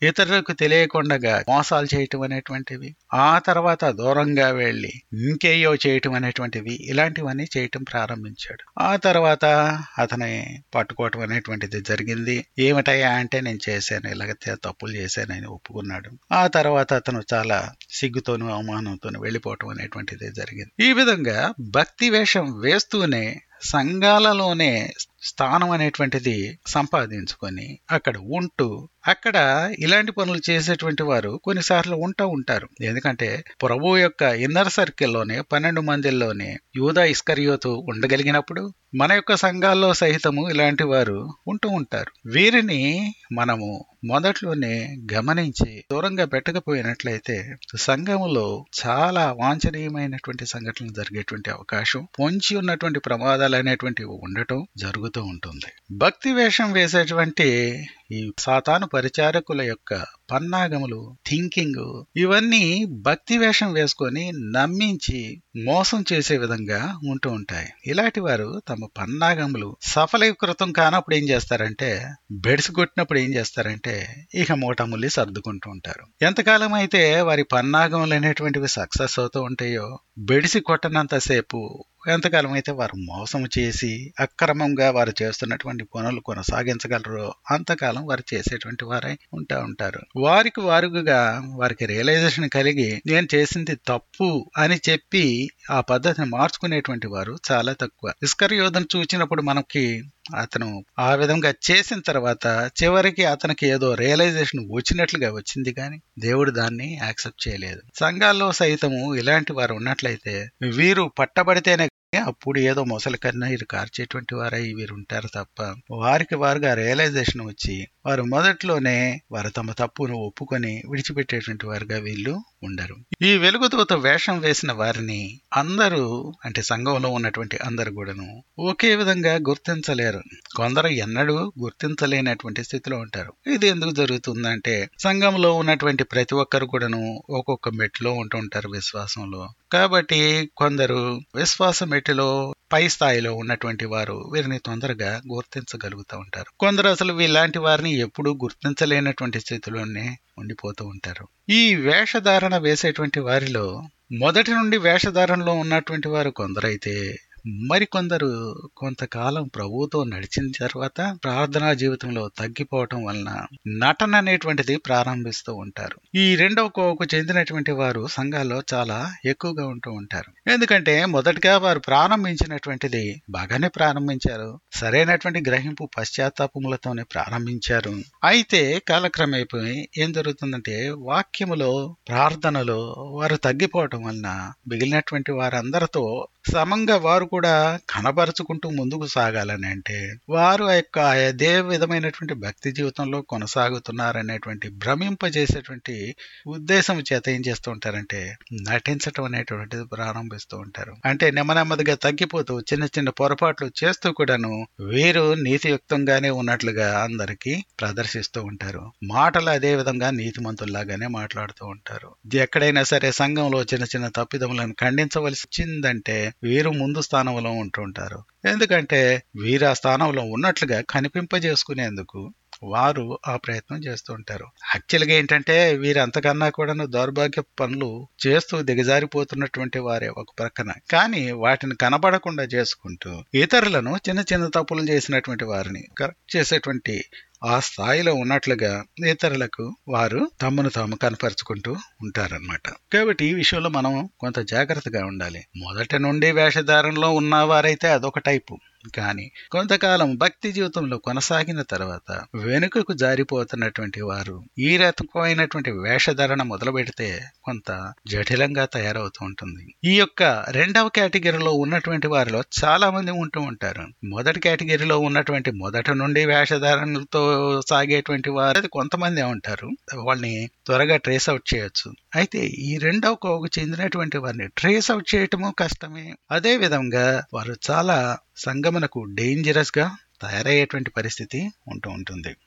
ఇతరులకు తెలియకుండా మోసాలు చేయటం అనేటువంటివి ఆ తర్వాత దూరంగా వెళ్లి ఇంకేయో చేయటం అనేటువంటివి ఇలాంటివన్నీ చేయటం ప్రారంభించాడు ఆ తర్వాత అతని పట్టుకోవటం అనేటువంటిది జరిగింది ఏమిటయ్యా అంటే నేను చేశాను ఇలాగ తప్పులు చేశానని ఒప్పుకున్నాడు ఆ తర్వాత అతను చాలా సిగ్గుతోనూ అవమానంతోనూ వెళ్ళిపోవటం అనేటువంటిది జరిగింది ఈ విధంగా భక్తి వేషం వేస్తూనే సంఘాలలోనే స్థానం అనేటువంటిది సంపాదించుకొని అక్కడ ఉంటూ అక్కడ ఇలాంటి పనులు చేసేటువంటి వారు కొన్నిసార్లు ఉంటా ఉంటారు ఎందుకంటే ప్రభు యొక్క ఇన్నర్ సర్కిల్లోనే పన్నెండు మందిల్లోనే యూదా ఇస్కరియోతు ఉండగలిగినప్పుడు మన యొక్క సంఘాల్లో సహితము ఇలాంటి వారు ఉంటూ ఉంటారు వీరిని మనము మొదట్లోనే గమనించి దూరంగా పెట్టకపోయినట్లయితే సంఘములో చాలా వాంఛనీయమైనటువంటి సంఘటనలు జరిగేటువంటి అవకాశం పొంచి ఉన్నటువంటి ప్రమాదాలు అనేటువంటివి ఉండటం జరుగుతూ ఉంటుంది భక్తి వేషం వేసేటువంటి ఈ సాతాను పరిచారకుల యొక్క పన్నాగములు థింకింగ్ ఇవన్నీ భక్తి వేషం వేసుకొని నమ్మించి మోసం చేసే విధంగా ఉంటూ ఉంటాయి ఇలాంటి వారు తమ పన్నాగములు సఫలీకృతం కానప్పుడు ఏం చేస్తారంటే బెడిసి కొట్టినప్పుడు ఏం చేస్తారంటే ఇక మూటముల్లి సర్దుకుంటూ ఉంటారు ఎంతకాలం అయితే వారి పన్నాగములు అనేటువంటివి సక్సెస్ అవుతూ ఉంటాయో బెడిసి కొట్టనంతసేపు ఎంతకాలం అయితే వారు మోసం చేసి అక్రమంగా వారు చేస్తున్నటువంటి పనులు కొనసాగించగలరో అంతకాలం వారు చేసేటువంటి వారై ఉంటా ఉంటారు వారికి వారుగా వారికి రియలైజేషన్ కలిగి నేను చేసింది తప్పు అని చెప్పి ఆ పద్ధతిని మార్చుకునేటువంటి వారు చాలా తక్కువ ఇస్కర్ యోధను చూచినప్పుడు మనకి అతను ఆ విధంగా చేసిన తర్వాత చివరికి అతనికి ఏదో రియలైజేషన్ వచ్చినట్లుగా వచ్చింది కానీ దేవుడు దాన్ని యాక్సెప్ట్ చేయలేదు సంఘాల్లో సైతము ఇలాంటి వారు ఉన్నట్లయితే వీరు పట్టబడితేనే అప్పుడు ఏదో మొసలి కన్నా ఇది కార్చేటువంటి వారై వీరు ఉంటారు తప్ప వారికి వారుగా రియలైజేషన్ వచ్చి వారు మొదట్లోనే వారు తమ తప్పును ఒప్పుకొని విడిచిపెట్టేటువంటి వారుగా వీళ్ళు ఉండరు ఈ వెలుగుతూత వేషం వేసిన వారిని అందరూ అంటే సంఘంలో ఉన్నటువంటి అందరు కూడాను ఒకే విధంగా గుర్తించలేరు కొందరు ఎన్నడూ గుర్తించలేనటువంటి స్థితిలో ఉంటారు ఇది ఎందుకు జరుగుతుందంటే సంఘంలో ఉన్నటువంటి ప్రతి ఒక్కరు కూడాను ఒక్కొక్క మెట్లో ఉంటుంటారు విశ్వాసంలో కాబట్టి కొందరు విశ్వాస మెట్టులో పై స్థాయిలో ఉన్నటువంటి వారు వీరిని తొందరగా గుర్తించగలుగుతూ ఉంటారు కొందరు అసలు వీలాంటి వారిని ఎప్పుడూ గుర్తించలేనటువంటి స్థితిలోనే ఉండిపోతూ ఉంటారు ఈ వేషధారణ వేసేటువంటి వారిలో మొదటి నుండి వేషధారణలో ఉన్నటువంటి వారు కొందరైతే మరికొందరు కొంతకాలం ప్రభువుతో నడిచిన తర్వాత ప్రార్థనా జీవితంలో తగ్గిపోవటం వలన నటన అనేటువంటిది ప్రారంభిస్తూ ఉంటారు ఈ రెండవ కోవకు చెందినటువంటి వారు సంఘాల్లో చాలా ఎక్కువగా ఉంటూ ఉంటారు ఎందుకంటే మొదటగా వారు ప్రారంభించినటువంటిది బాగానే ప్రారంభించారు సరైనటువంటి గ్రహింపు పశ్చాత్తాపములతోనే ప్రారంభించారు అయితే కాలక్రమైపోయి ఏం జరుగుతుందంటే వాక్యములో ప్రార్థనలో వారు తగ్గిపోవటం వలన మిగిలినటువంటి వారందరితో సమంగా వారు కూడా కనబరుచుకుంటూ ముందుకు సాగాలని అంటే వారు ఆ యొక్క అదే విధమైనటువంటి భక్తి జీవితంలో కొనసాగుతున్నారనేటువంటి భ్రమింపజేసేటువంటి ఉద్దేశం చేత ఏం చేస్తూ ఉంటారంటే నటించటం అనేటువంటిది ప్రారంభిస్తూ ఉంటారు అంటే నెమ్మదిగా తగ్గిపోతూ చిన్న చిన్న పొరపాట్లు చేస్తూ కూడాను వీరు నీతియుక్తంగానే ఉన్నట్లుగా అందరికీ ప్రదర్శిస్తూ ఉంటారు మాటలు అదే విధంగా నీతిమంతుల్లాగానే మాట్లాడుతూ ఉంటారు ఎక్కడైనా సరే సంఘంలో చిన్న చిన్న తప్పిదములను ఖండించవలసి వచ్చిందంటే వీరు ముందు స్థానంలో ఉంటుంటారు ఎందుకంటే వీరు ఆ స్థానంలో ఉన్నట్లుగా కనిపింపజేసుకునేందుకు వారు ఆ ప్రయత్నం చేస్తూ ఉంటారు యాక్చువల్గా ఏంటంటే వీరు అంతకన్నా కూడా దౌర్భాగ్య పనులు చేస్తూ దిగజారిపోతున్నటువంటి వారే ఒక ప్రక్కన కానీ వాటిని కనబడకుండా చేసుకుంటూ ఇతరులను చిన్న చిన్న తప్పులు చేసినటువంటి వారిని కరెక్ట్ చేసేటువంటి ఆ స్థాయిలో ఉన్నట్లుగా ఇతరులకు వారు తమను తాము కనపరుచుకుంటూ ఉంటారనమాట కాబట్టి ఈ విషయంలో మనం కొంత జాగ్రత్తగా ఉండాలి మొదటి నుండి వేషధారణలో ఉన్నవారైతే అదొక టైపు కానీ కొంతకాలం భక్తి జీవితంలో కొనసాగిన తర్వాత వెనుకకు జారిపోతున్నటువంటి వారు ఈ రకమైనటువంటి వేషధారణ మొదలు పెడితే కొంత జటిలంగా తయారవుతూ ఉంటుంది ఈ యొక్క రెండవ కేటగిరీలో ఉన్నటువంటి వారిలో చాలా మంది ఉంటూ ఉంటారు మొదటి కేటగిరీలో ఉన్నటువంటి మొదటి నుండి వేషధారణలతో సాగేటువంటి వారు కొంతమంది ఉంటారు వాళ్ళని త్వరగా ట్రేస్ అవుట్ చేయొచ్చు అయితే ఈ రెండవ కోవకు చెందినటువంటి వారిని ట్రేస్ అవుట్ చేయటము కష్టమే అదే విధంగా వారు చాలా సంగమనకు డేంజరస్ గా తయారయ్యేటువంటి పరిస్థితి ఉంటూ ఉంటుంది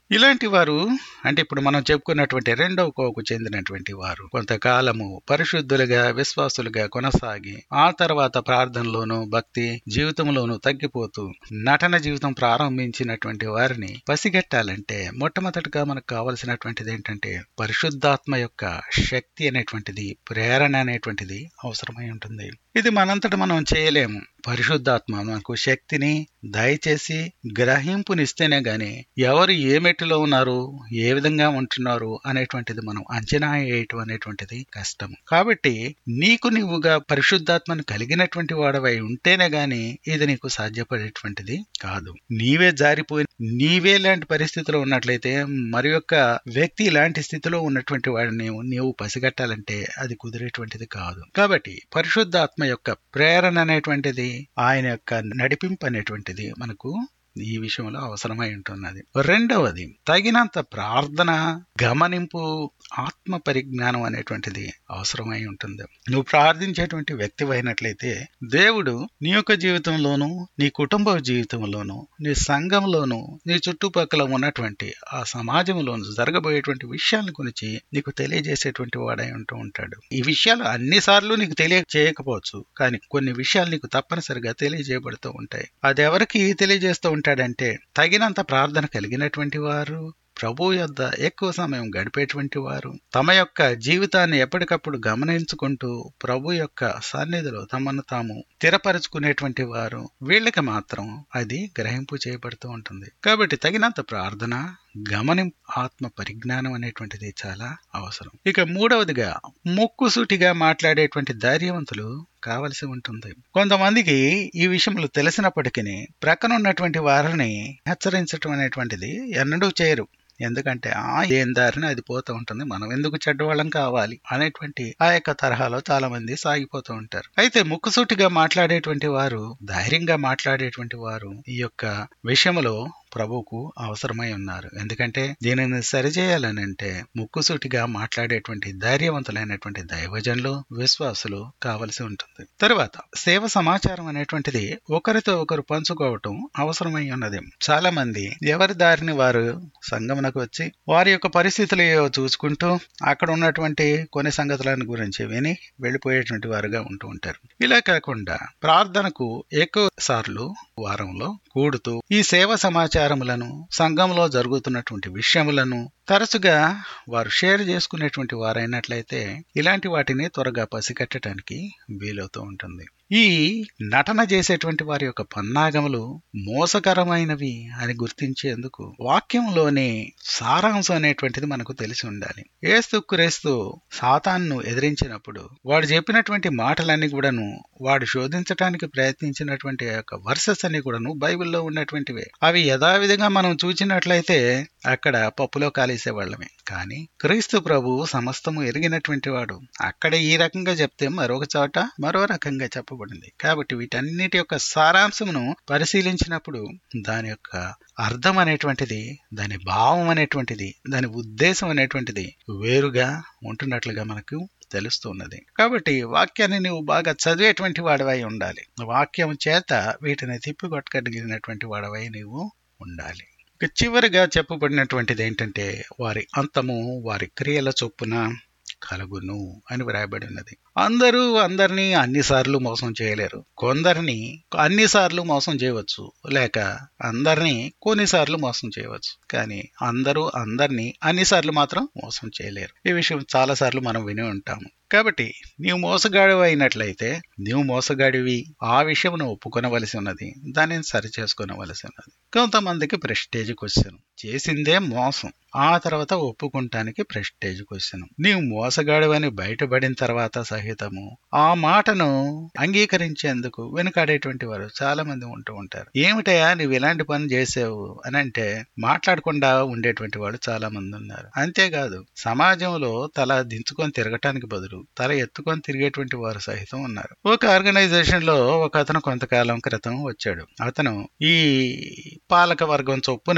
ఇలాంటి వారు అంటే ఇప్పుడు మనం చెప్పుకున్నటువంటి రెండవ కోకు చెందినటువంటి వారు కొంతకాలము పరిశుద్ధులుగా విశ్వాసులుగా కొనసాగి ఆ తర్వాత ప్రార్థనలోను భక్తి జీవితంలోను తగ్గిపోతూ నటన జీవితం ప్రారంభించినటువంటి వారిని పసిగట్టాలంటే మొట్టమొదటిగా మనకు కావలసినటువంటిది ఏంటంటే పరిశుద్ధాత్మ యొక్క శక్తి అనేటువంటిది ప్రేరణ అనేటువంటిది అవసరమై ఉంటుంది ఇది మనంతట మనం చేయలేము పరిశుద్ధాత్మ మనకు శక్తిని దయచేసి గ్రహింపునిస్తేనే గాని ఎవరు ఏ మెట్టులో ఉన్నారు ఏ విధంగా ఉంటున్నారు అనేటువంటిది మనం అంచనా వేయటం అనేటువంటిది కష్టం కాబట్టి నీకు నీవుగా పరిశుద్ధాత్మను కలిగినటువంటి వాడవై ఉంటేనే గాని ఇది నీకు సాధ్యపడేటువంటిది కాదు నీవే జారిపోయి నీవే లాంటి పరిస్థితిలో ఉన్నట్లయితే మరి యొక్క వ్యక్తి ఇలాంటి స్థితిలో ఉన్నటువంటి వాడిని నీవు పసిగట్టాలంటే అది కుదిరేటువంటిది కాదు కాబట్టి పరిశుద్ధాత్మ యొక్క ప్రేరణ అనేటువంటిది ఆయన యొక్క నడిపింపు అనేటువంటిది మనకు ఈ విషయంలో అవసరమై ఉంటున్నది రెండవది తగినంత ప్రార్థన గమనింపు ఆత్మ పరిజ్ఞానం అనేటువంటిది అవసరమై ఉంటుంది నువ్వు ప్రార్థించేటువంటి వ్యక్తి అయినట్లయితే దేవుడు నీ యొక్క జీవితంలోనూ నీ కుటుంబ జీవితంలోనూ నీ సంఘంలోనూ నీ చుట్టుపక్కల ఉన్నటువంటి ఆ సమాజంలోనూ జరగబోయేటువంటి విషయాల గురించి నీకు తెలియజేసేటువంటి వాడై ఉంటూ ఉంటాడు ఈ విషయాలు అన్నిసార్లు నీకు తెలియచేయకపోవచ్చు కానీ కొన్ని విషయాలు నీకు తప్పనిసరిగా తెలియజేయబడుతూ ఉంటాయి అది ఎవరికి తెలియజేస్తూ ఉంటాడంటే తగినంత ప్రార్థన కలిగినటువంటి వారు ప్రభు యొద్ద ఎక్కువ సమయం గడిపేటువంటి వారు తమ యొక్క జీవితాన్ని ఎప్పటికప్పుడు గమనించుకుంటూ ప్రభు యొక్క సన్నిధిలో తమను తాము స్థిరపరచుకునేటువంటి వారు వీళ్ళకి మాత్రం అది గ్రహింపు చేయబడుతూ ఉంటుంది కాబట్టి తగినంత ప్రార్థన గమనింపు ఆత్మ పరిజ్ఞానం అనేటువంటిది చాలా అవసరం ఇక మూడవదిగా ముక్కుసూటిగా మాట్లాడేటువంటి ధైర్యవంతులు కావలసి ఉంటుంది కొంతమందికి ఈ విషయంలో తెలిసినప్పటికీ ప్రక్కన ఉన్నటువంటి వారిని హెచ్చరించడం అనేటువంటిది ఎన్నడూ చేయరు ఎందుకంటే ఆ ఏం దారిని అది పోతూ ఉంటుంది మనం ఎందుకు చెడ్డవాళ్ళం కావాలి అనేటువంటి ఆ యొక్క తరహాలో చాలా మంది సాగిపోతూ ఉంటారు అయితే ముక్కుసూటిగా మాట్లాడేటువంటి వారు ధైర్యంగా మాట్లాడేటువంటి వారు ఈ యొక్క విషయంలో ప్రభువుకు అవసరమై ఉన్నారు ఎందుకంటే దీనిని సరిచేయాలని అంటే ముక్కుసూటిగా మాట్లాడేటువంటి ధైర్యవంతులైనటువంటి దైవజనులు విశ్వాసులు కావలసి ఉంటుంది తర్వాత సేవ సమాచారం అనేటువంటిది ఒకరితో ఒకరు పంచుకోవటం అవసరమై ఉన్నది చాలా మంది ఎవరి దారిని వారు సంగమునకు వచ్చి వారి యొక్క పరిస్థితులు ఏవో చూసుకుంటూ అక్కడ ఉన్నటువంటి కొన్ని సంగతులను గురించి విని వెళ్ళిపోయేటువంటి వారుగా ఉంటూ ఉంటారు ఇలా కాకుండా ప్రార్థనకు ఎక్కువ సార్లు వారంలో కూడుతూ ఈ సేవ సమాచారములను సంఘంలో జరుగుతున్నటువంటి విషయములను తరచుగా వారు షేర్ చేసుకునేటువంటి వారైనట్లయితే ఇలాంటి వాటిని త్వరగా పసిగట్టడానికి వీలవుతూ ఉంటుంది ఈ నటన చేసేటువంటి వారి యొక్క పన్నాగములు మోసకరమైనవి అని గుర్తించేందుకు వాక్యంలోని సారాంశం అనేటువంటిది మనకు తెలిసి ఉండాలి ఏస్తు క్రేస్తు సాతాన్ను ఎదిరించినప్పుడు వాడు చెప్పినటువంటి మాటలన్నీ కూడాను వాడు శోధించడానికి ప్రయత్నించినటువంటి యొక్క వర్సెస్ అన్ని కూడాను బైబిల్లో ఉన్నటువంటివే అవి యథావిధంగా మనం చూచినట్లయితే అక్కడ పప్పులో కాలేసే వాళ్ళమే కానీ క్రీస్తు ప్రభు సమస్తము ఎరిగినటువంటి వాడు అక్కడ ఈ రకంగా చెప్తే మరొక చోట మరో రకంగా చెప్పబడింది కాబట్టి వీటన్నిటి యొక్క సారాంశమును పరిశీలించినప్పుడు దాని యొక్క అర్థం అనేటువంటిది దాని భావం అనేటువంటిది దాని ఉద్దేశం అనేటువంటిది వేరుగా ఉంటున్నట్లుగా మనకు తెలుస్తున్నది కాబట్టి వాక్యాన్ని నువ్వు బాగా చదివేటువంటి వాడవై ఉండాలి వాక్యం చేత వీటిని తిప్పికొట్టగలిగినటువంటి వాడవై నీవు ఉండాలి ఇక చివరిగా చెప్పబడినటువంటిది ఏంటంటే వారి అంతము వారి క్రియల చొప్పున కలుగును అని వ్రాయబడి ఉన్నది అందరూ అందరినీ అన్నిసార్లు మోసం చేయలేరు కొందరిని అన్నిసార్లు మోసం చేయవచ్చు లేక అందరినీ కొన్నిసార్లు మోసం చేయవచ్చు కానీ అందరూ అందరినీ అన్నిసార్లు మాత్రం మోసం చేయలేరు ఈ విషయం చాలా సార్లు మనం విని ఉంటాము కాబట్టి నీవు మోసగాడివి అయినట్లయితే నీవు మోసగాడివి ఆ విషయమును ఒప్పుకొనవలసి ఉన్నది దానిని సరి చేసుకునవలసి ఉన్నది కొంతమందికి ప్రెస్టేజ్ క్వశ్చన్ చేసిందే మోసం ఆ తర్వాత ఒప్పుకుంటానికి ప్రెస్టేజ్ క్వశ్చన్ నీవు మోసగాడివని బయటపడిన తర్వాత సహితము ఆ మాటను అంగీకరించేందుకు వెనుకాడేటువంటి వారు చాలా మంది ఉంటూ ఉంటారు ఏమిటయా నువ్వు ఇలాంటి పని చేసావు అని అంటే మాట్లాడకుండా ఉండేటువంటి వాళ్ళు చాలా మంది ఉన్నారు అంతేకాదు సమాజంలో తల దించుకొని తిరగటానికి బదులు తల ఎత్తుకొని తిరిగేటువంటి వారు సహితం ఉన్నారు ఒక ఆర్గనైజేషన్ లో ఒక అతను కొంతకాలం క్రితం వచ్చాడు అతను ఈ పాలక వర్గం చొప్పున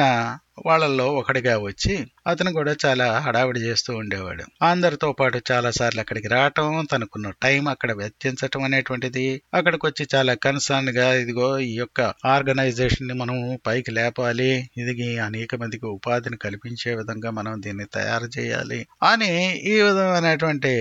వాళ్ళల్లో ఒకడిగా వచ్చి అతను కూడా చాలా హడావిడి చేస్తూ ఉండేవాడు అందరితో పాటు చాలా సార్లు అక్కడికి రావటం తనకున్న టైం అక్కడ వెచ్చించటం అనేటువంటిది అక్కడికి వచ్చి చాలా కన్సర్న్ గా ఇదిగో ఈ యొక్క ఆర్గనైజేషన్ ని మనం పైకి లేపాలి ఇది అనేక మందికి ఉపాధిని కల్పించే విధంగా మనం దీన్ని తయారు చేయాలి అని ఈ విధమైనటువంటి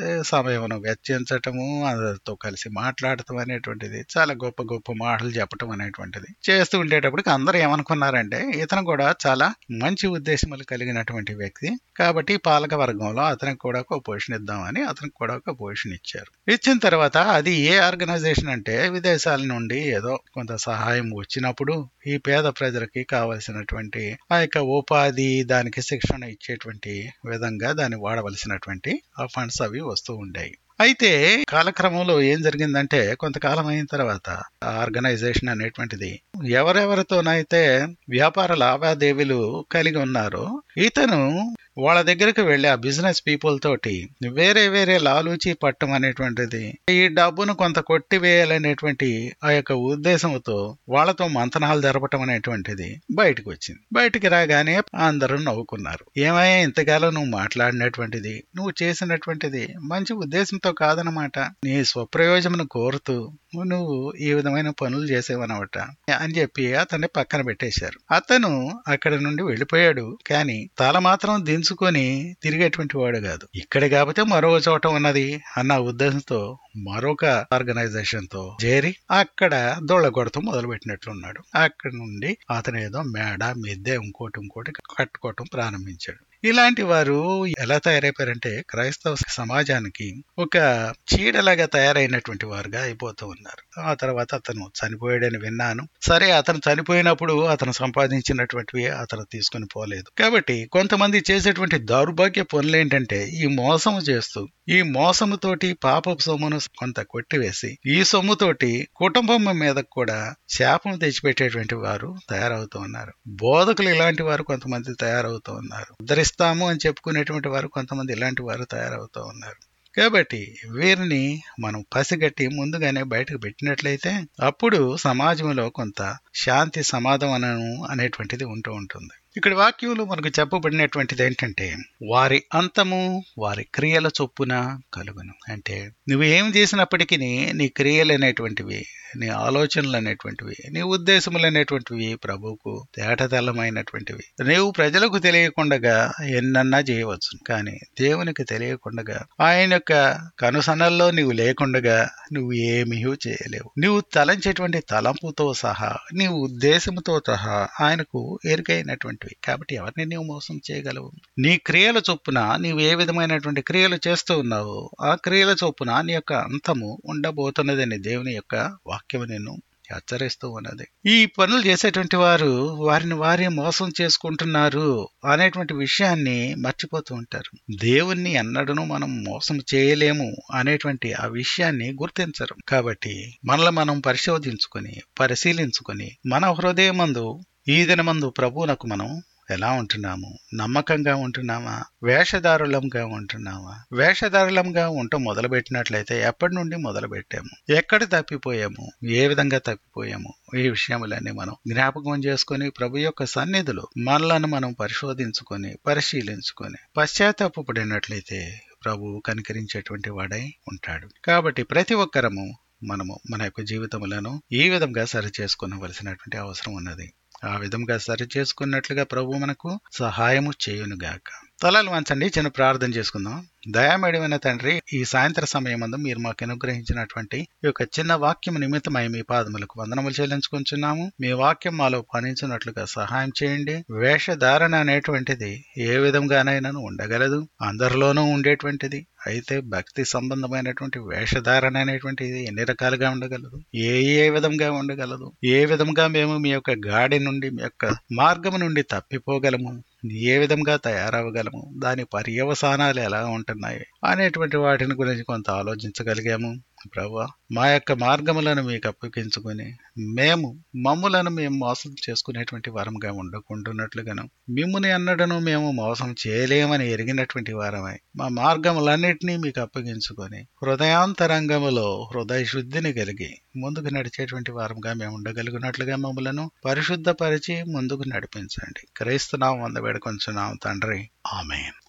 సమయం వెచ్చించటము అందరితో కలిసి మాట్లాడటం అనేటువంటిది చాలా గొప్ప గొప్ప మాటలు చెప్పటం అనేటువంటిది చేస్తూ ఉండేటప్పటికి అందరూ ఏమనుకున్నారంటే ఇతను కూడా చాలా మంచి ఉద్దేశములు కలిగినటువంటి వ్యక్తి కాబట్టి పాలక వర్గంలో అతనికి కూడా ఒక పొజిషన్ ఇద్దామని అతనికి కూడా ఒక పొజిషన్ ఇచ్చారు ఇచ్చిన తర్వాత అది ఏ ఆర్గనైజేషన్ అంటే విదేశాల నుండి ఏదో కొంత సహాయం వచ్చినప్పుడు ఈ పేద ప్రజలకి కావలసినటువంటి ఆ యొక్క ఉపాధి దానికి శిక్షణ ఇచ్చేటువంటి విధంగా దాన్ని వాడవలసినటువంటి ఆ ఫండ్స్ అవి వస్తూ ఉండేవి అయితే కాలక్రమంలో ఏం జరిగిందంటే కొంతకాలం అయిన తర్వాత ఆర్గనైజేషన్ అనేటువంటిది ఎవరెవరితోనైతే వ్యాపార లావాదేవీలు కలిగి ఉన్నారో ఇతను వాళ్ళ దగ్గరికి వెళ్ళి ఆ బిజినెస్ పీపుల్ తోటి వేరే వేరే లాలూచి పట్టం అనేటువంటిది ఈ డబ్బును కొంత కొట్టివేయాలనేటువంటి ఆ యొక్క ఉద్దేశంతో వాళ్ళతో మంతనాలు జరపటం అనేటువంటిది బయటకు వచ్చింది బయటికి రాగానే అందరూ నవ్వుకున్నారు ఏమయ్యా ఇంతకాలం నువ్వు మాట్లాడినటువంటిది నువ్వు చేసినటువంటిది మంచి ఉద్దేశంతో కాదనమాట నీ స్వప్రయోజనం కోరుతూ నువ్వు ఈ విధమైన పనులు చేసేవనమాట అని చెప్పి అతన్ని పక్కన పెట్టేశారు అతను అక్కడ నుండి వెళ్ళిపోయాడు కానీ తల మాత్రం దించుకొని తిరిగేటువంటి వాడు కాదు ఇక్కడ కాకపోతే మరో చోట ఉన్నది అన్న ఉద్దేశంతో మరొక ఆర్గనైజేషన్ తో చేరి అక్కడ దొళ్ళ కొడతాం మొదలు పెట్టినట్లున్నాడు అక్కడ నుండి అతను ఏదో మేడ మిద్దె ఇంకోటి ఇంకోటి కట్టుకోవటం ప్రారంభించాడు ఇలాంటి వారు ఎలా తయారైపోయారంటే క్రైస్తవ సమాజానికి ఒక చీడలాగా తయారైనటువంటి వారుగా అయిపోతూ ఉన్నారు ఆ తర్వాత అతను చనిపోయాడని విన్నాను సరే అతను చనిపోయినప్పుడు అతను సంపాదించినటువంటివి అతను తీసుకుని పోలేదు కాబట్టి కొంతమంది చేసేటువంటి దౌర్భాగ్య పనులు ఏంటంటే ఈ మోసము చేస్తూ ఈ మోసముతోటి పాపపు సొమ్మును కొంత కొట్టివేసి ఈ సొమ్ముతోటి కుటుంబం మీద కూడా శాపం తెచ్చిపెట్టేటువంటి వారు తయారవుతూ ఉన్నారు బోధకులు ఇలాంటి వారు కొంతమంది తయారవుతూ ఉన్నారు ఉద్ధరిస్తాము అని చెప్పుకునేటువంటి వారు కొంతమంది ఇలాంటి వారు తయారవుతూ ఉన్నారు కాబట్టి వీరిని మనం పసిగట్టి ముందుగానే బయటకు పెట్టినట్లయితే అప్పుడు సమాజంలో కొంత శాంతి సమాధానం అనేటువంటిది ఉంటూ ఉంటుంది ఇక్కడ వాక్యంలో మనకు చెప్పబడినటువంటిది ఏంటంటే వారి అంతము వారి క్రియల చొప్పున కలుగును అంటే నువ్వు ఏం చేసినప్పటికీ నీ క్రియలు అనేటువంటివి నీ ఆలోచనలు అనేటువంటివి నీ ఉద్దేశములు అనేటువంటివి ప్రభువుకు తేటతెల్లమైనటువంటివి నీవు ప్రజలకు తెలియకుండగా ఎన్నన్నా చేయవచ్చు కానీ దేవునికి తెలియకుండగా ఆయన యొక్క కనుసనల్లో నీవు లేకుండగా నువ్వు ఏమీ చేయలేవు నువ్వు తలంచేటువంటి తలంపుతో సహా నీ ఉద్దేశంతో సహా ఆయనకు ఎరుకైనటువంటివి కాబట్టి ఎవరిని నీవు మోసం చేయగలవు నీ క్రియల చొప్పున నీవు ఏ విధమైనటువంటి క్రియలు చేస్తూ ఉన్నావో ఆ క్రియల చొప్పున నీ యొక్క అంతము ఉండబోతున్నదని దేవుని యొక్క వాక్యము నేను హెచ్చరిస్తూ ఉన్నది ఈ పనులు చేసేటువంటి వారు వారిని వారే మోసం చేసుకుంటున్నారు అనేటువంటి విషయాన్ని మర్చిపోతూ ఉంటారు దేవుణ్ణి ఎన్నడూ మనం మోసం చేయలేము అనేటువంటి ఆ విషయాన్ని గుర్తించరు కాబట్టి మనల్ని మనం పరిశోధించుకొని పరిశీలించుకొని మన హృదయమందు ఈ దినమందు ప్రభువునకు మనం ఎలా ఉంటున్నాము నమ్మకంగా ఉంటున్నామా వేషధారులంగా ఉంటున్నామా వేషధారులంగా ఉండటం మొదలుపెట్టినట్లయితే ఎప్పటి నుండి మొదలు పెట్టాము ఎక్కడ తప్పిపోయాము ఏ విధంగా తప్పిపోయాము ఈ విషయములన్నీ మనం జ్ఞాపకం చేసుకొని ప్రభు యొక్క సన్నిధులు మనలను మనం పరిశోధించుకొని పరిశీలించుకొని పశ్చాత్తాపడినట్లయితే ప్రభు కనికరించేటువంటి వాడై ఉంటాడు కాబట్టి ప్రతి ఒక్కరము మనము మన యొక్క జీవితములను ఈ విధంగా సరి చేసుకునవలసినటువంటి అవసరం ఉన్నది ఆ విధంగా సరి చేసుకున్నట్లుగా ప్రభు మనకు సహాయము చేయునుగాక తలలు వంచండి చిన్న ప్రార్థన చేసుకుందాం దయామేడమైన తండ్రి ఈ సాయంత్ర సమయమందు మీరు మాకు అనుగ్రహించినటువంటి ఈ యొక్క చిన్న వాక్యం నిమిత్తమై మీ పాదములకు వందనములు చెల్లించుకుంటున్నాము మీ వాక్యం మాలో పనించినట్లుగా సహాయం చేయండి వేషధారణ అనేటువంటిది ఏ విధంగానైనా ఉండగలదు అందరిలోనూ ఉండేటువంటిది అయితే భక్తి సంబంధమైనటువంటి వేషధారణ అనేటువంటిది ఎన్ని రకాలుగా ఉండగలదు ఏ ఏ విధంగా ఉండగలదు ఏ విధంగా మేము మీ యొక్క గాడి నుండి మీ యొక్క మార్గము నుండి తప్పిపోగలము ఏ విధంగా తయారవగలము దాని పర్యవసానాలు ఎలా ఉంటాయి ఉంటున్నాయి అనేటువంటి వాటిని గురించి కొంత ఆలోచించగలిగాము ప్రభా మా యొక్క మార్గములను మీకు అప్పగించుకొని మేము మమ్ములను మేము మోసం చేసుకునేటువంటి వారంగా ఉండకుండానట్లుగాను మిమ్ముని అన్నడను మేము మోసం చేయలేమని ఎరిగినటువంటి వారమై మా మార్గములన్నిటినీ మీకు అప్పగించుకొని హృదయాంతరంగములో హృదయ శుద్ధిని కలిగి ముందుకు నడిచేటువంటి వారంగా మేము ఉండగలిగినట్లుగా మమ్మలను పరిశుద్ధపరిచి ముందుకు నడిపించండి క్రైస్తనామం వంద వేడుకొంచున్నాం తండ్రి ఆమెన్